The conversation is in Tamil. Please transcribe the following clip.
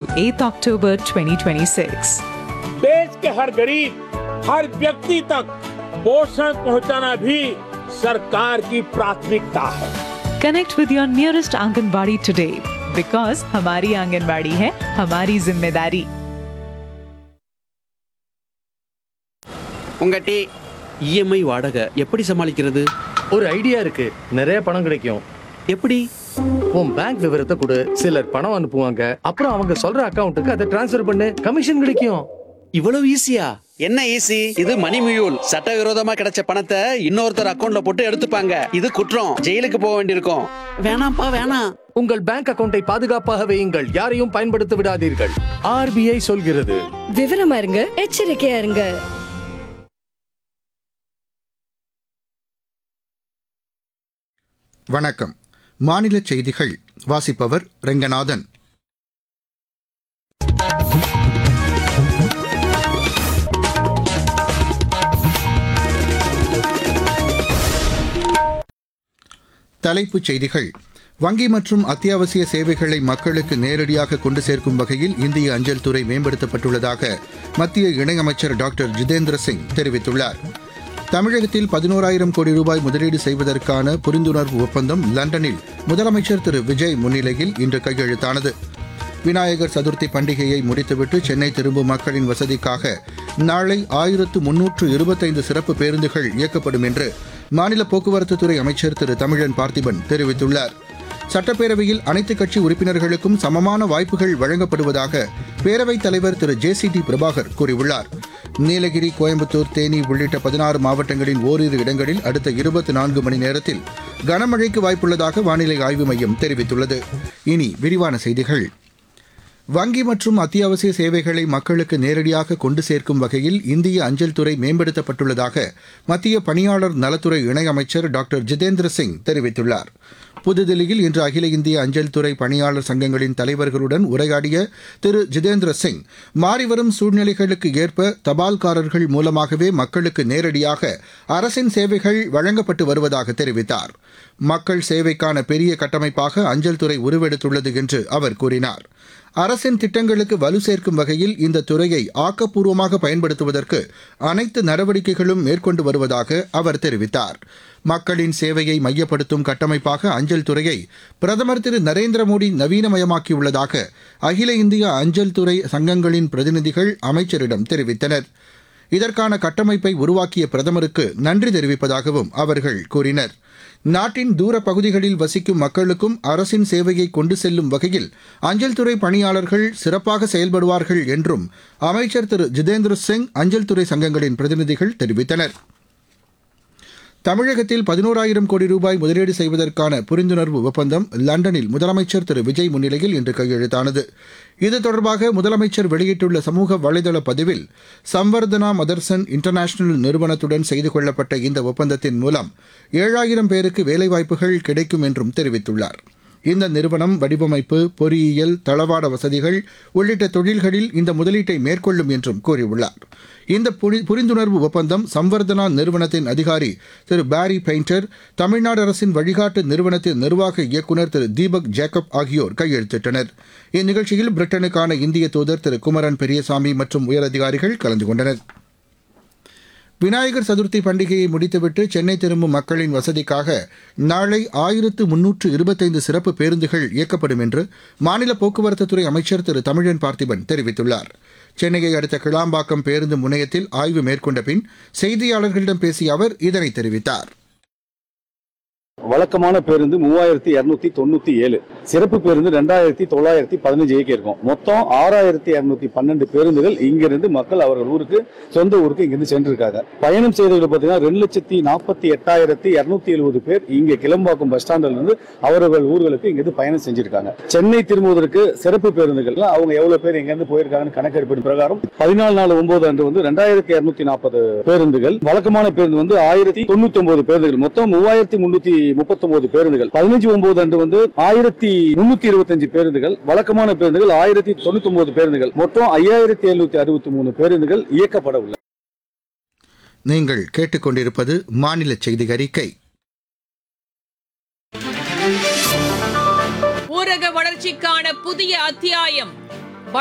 8 October 2026. देश के हर गरीब हर व्यक्ति तक पोषण पहुंचाना भी सरकार की प्राथमिकता है Connect with your nearest Anganwadi today because हमारी आंगनबाड़ी है हमारी जिम्मेदारी உங்க டீ இஎம்ஐ வாடகை எப்படி சமாளிக்கிறது ஒரு ஐடியா இருக்கு நிறைய பணம் கிடைக்கும் எப்படி உன் பேங்க் விவரத்தை கொடு சிலர் பணம் அனுப்புவாங்க அப்புறம் அவங்க சொல்ற அக்கவுண்ட்டுக்கு அதை டிரான்ஸ்ஃபர் பண்ணு கமிஷன் கிடைக்கும் இவ்வளவு ஈஸியா என்ன ஈஸி இது மணி மியூல் சட்டவிரோதமா கிடைச்ச பணத்தை இன்னொருத்தர் அக்கவுண்ட்ல போட்டு எடுத்துப்பாங்க இது குற்றம் ஜெயிலுக்கு போக வேண்டியிருக்கும் வேணாம்ப்பா வேணாம் உங்கள் பேங்க் அக்கவுண்டை பாதுகாப்பாக வையுங்கள் யாரையும் பயன்படுத்த விடாதீர்கள் ஆர்பிஐ சொல்கிறது விவரமா இருங்க எச்சரிக்கையா இருங்க வணக்கம் மாநில செய்திகள் வாசிப்பவர் ரெங்கநாதன் தலைப்புச் செய்திகள் வங்கி மற்றும் அத்தியாவசிய சேவைகளை மக்களுக்கு நேரடியாக கொண்டு சேர்க்கும் வகையில் இந்திய அஞ்சல் துறை மேம்படுத்தப்பட்டுள்ளதாக மத்திய இணையமைச்சர் டாக்டர் ஜிதேந்திர சிங் தெரிவித்துள்ளார் தமிழகத்தில் பதினோராயிரம் கோடி ரூபாய் முதலீடு செய்வதற்கான புரிந்துணர்வு ஒப்பந்தம் லண்டனில் முதலமைச்சர் திரு விஜய் முன்னிலையில் இன்று கையெழுத்தானது விநாயகர் சதுர்த்தி பண்டிகையை முடித்துவிட்டு சென்னை திரும்பும் மக்களின் வசதிக்காக நாளை ஆயிரத்து முன்னூற்று இருபத்தைந்து சிறப்பு பேருந்துகள் இயக்கப்படும் என்று மாநில போக்குவரத்துத்துறை அமைச்சர் திரு தமிழன் பார்த்திபன் தெரிவித்துள்ளார் சட்டப்பேரவையில் அனைத்துக் கட்சி உறுப்பினர்களுக்கும் சமமான வாய்ப்புகள் வழங்கப்படுவதாக பேரவைத் தலைவர் திரு ஜே சி டி பிரபாகர் கூறியுள்ளார் நீலகிரி கோயம்புத்தூர் தேனி உள்ளிட்ட பதினாறு மாவட்டங்களின் ஓரிரு இடங்களில் அடுத்த இருபத்தி நான்கு மணி நேரத்தில் கனமழைக்கு வாய்ப்புள்ளதாக வானிலை ஆய்வு மையம் தெரிவித்துள்ளது இனி விரிவான செய்திகள் வங்கி மற்றும் அத்தியாவசிய சேவைகளை மக்களுக்கு நேரடியாக கொண்டு சேர்க்கும் வகையில் இந்திய அஞ்சல் துறை மேம்படுத்தப்பட்டுள்ளதாக மத்திய பணியாளர் நலத்துறை இணையமைச்சர் டாக்டர் ஜிதேந்திர சிங் தெரிவித்துள்ளார் புதுதில்லியில் இன்று அகில இந்திய அஞ்சல் துறை பணியாளர் சங்கங்களின் தலைவர்களுடன் உரையாடிய திரு ஜிதேந்திர சிங் மாறிவரும் சூழ்நிலைகளுக்கு ஏற்ப தபால்காரர்கள் மூலமாகவே மக்களுக்கு நேரடியாக அரசின் சேவைகள் வழங்கப்பட்டு வருவதாக தெரிவித்தார் மக்கள் சேவைக்கான பெரிய கட்டமைப்பாக அஞ்சல் துறை உருவெடுத்துள்ளது என்று அவர் கூறினார் அரசின் திட்டங்களுக்கு வலு சேர்க்கும் வகையில் இந்த துறையை ஆக்கப்பூர்வமாக பயன்படுத்துவதற்கு அனைத்து நடவடிக்கைகளும் மேற்கொண்டு வருவதாக அவர் தெரிவித்தார் மக்களின் சேவையை மையப்படுத்தும் கட்டமைப்பாக அஞ்சல் துறையை பிரதமர் திரு நரேந்திர மோடி நவீனமயமாக்கியுள்ளதாக அகில இந்திய அஞ்சல் துறை சங்கங்களின் பிரதிநிதிகள் அமைச்சரிடம் தெரிவித்தனர் இதற்கான கட்டமைப்பை உருவாக்கிய பிரதமருக்கு நன்றி தெரிவிப்பதாகவும் அவர்கள் கூறினர் நாட்டின் தூர பகுதிகளில் வசிக்கும் மக்களுக்கும் அரசின் சேவையை கொண்டு செல்லும் வகையில் அஞ்சல் துறை பணியாளர்கள் சிறப்பாக செயல்படுவார்கள் என்றும் அமைச்சர் திரு ஜிதேந்திர சிங் அஞ்சல் துறை சங்கங்களின் பிரதிநிதிகள் தெரிவித்தனர் தமிழகத்தில் பதினோராயிரம் கோடி ரூபாய் முதலீடு செய்வதற்கான புரிந்துணர்வு ஒப்பந்தம் லண்டனில் முதலமைச்சர் திரு விஜய் முன்னிலையில் இன்று கையெழுத்தானது இது தொடர்பாக முதலமைச்சர் வெளியிட்டுள்ள சமூக வலைதள பதிவில் சம்வர்தனா மதர்சன் இன்டர்நேஷனல் நிறுவனத்துடன் செய்து கொள்ளப்பட்ட இந்த ஒப்பந்தத்தின் மூலம் ஏழாயிரம் பேருக்கு வேலைவாய்ப்புகள் கிடைக்கும் என்றும் தெரிவித்துள்ளார் இந்த நிறுவனம் வடிவமைப்பு பொறியியல் தளவாட வசதிகள் உள்ளிட்ட தொழில்களில் இந்த முதலீட்டை மேற்கொள்ளும் என்றும் கூறியுள்ளார் இந்த புரி- புரிந்துணர்வு ஒப்பந்தம் சம்வர்தனா நிறுவனத்தின் அதிகாரி திரு பாரி பெயிண்டர் தமிழ்நாடு அரசின் வழிகாட்டு நிறுவனத்தின் நிர்வாக இயக்குநர் திரு தீபக் ஜேக்கப் ஆகியோர் கையெழுத்திட்டனர் இந்நிகழ்ச்சியில் பிரிட்டனுக்கான இந்திய தூதர் திரு குமரன் பெரியசாமி மற்றும் உயரதிகாரிகள் கலந்து கொண்டனர் விநாயகர் சதுர்த்தி பண்டிகையை முடித்துவிட்டு சென்னை திரும்பும் மக்களின் வசதிக்காக நாளை ஆயிரத்து முன்னூற்று இருபத்தைந்து சிறப்பு பேருந்துகள் இயக்கப்படும் என்று மாநில போக்குவரத்துத்துறை அமைச்சர் திரு தமிழன் பார்த்திபன் தெரிவித்துள்ளார் சென்னையை அடுத்த கிளாம்பாக்கம் பேருந்து முனையத்தில் ஆய்வு மேற்கொண்ட பின் செய்தியாளர்களிடம் பேசிய அவர் இதனை தெரிவித்தார் வழக்கமான பேருந்து மூவாயிரத்தி இருநூத்தி தொண்ணூத்தி ஏழு சிறப்பு பேருந்து ரெண்டாயிரத்தி தொள்ளாயிரத்தி பதினஞ்சு இயக்கி இருக்கும் மொத்தம் ஆறாயிரத்தி இருநூத்தி பன்னெண்டு பேருந்துகள் இங்கிருந்து மக்கள் அவர்கள் ஊருக்கு சொந்த ஊருக்கு இங்கிருந்து சென்றிருக்காங்க பயணம் செய்தவர்கள் பார்த்தீங்கன்னா ரெண்டு லட்சத்தி நாற்பத்தி எட்டாயிரத்தி இருநூத்தி எழுபது பேர் இங்க கிளம்பாக்கம் பஸ் ஸ்டாண்டில் இருந்து அவர்கள் ஊர்களுக்கு இங்கிருந்து பயணம் செஞ்சிருக்காங்க சென்னை திரும்புவதற்கு சிறப்பு பேருந்துகள் அவங்க எவ்வளவு பேர் இங்க இருந்து போயிருக்காங்கன்னு கணக்கெடுப்பின் பிரகாரம் பதினாலு நாலு ஒன்பது அன்று வந்து ரெண்டாயிரத்தி இருநூத்தி நாற்பது பேருந்துகள் வழக்கமான பேருந்து வந்து ஆயிரத்தி தொண்ணூத்தி ஒன்பது பேருந்துகள் மொத்தம் மூவாயிரத்தி முன்னூத்தி முப்பத்தி ஒன்பது பேருந்துகள் பதினஞ்சு ஒன்பது அன்று வந்து ஆயிரத்தி முன்னூத்தி இருபத்தஞ்சு பேருந்துகள் வழக்கமான பேருந்துகள் ஆயிரத்தி தொண்ணூத்தி ஒன்பது பேருந்துகள் மொத்தம் ஐயாயிரத்தி எழுநூத்தி அறுபத்தி மூணு பேருந்துகள் இயக்கப்பட உள்ளன நீங்கள் கேட்டுக்கொண்டிருப்பது மாநில செய்தி அறிக்கை ஊரக வளர்ச்சிக்கான புதிய அத்தியாயம்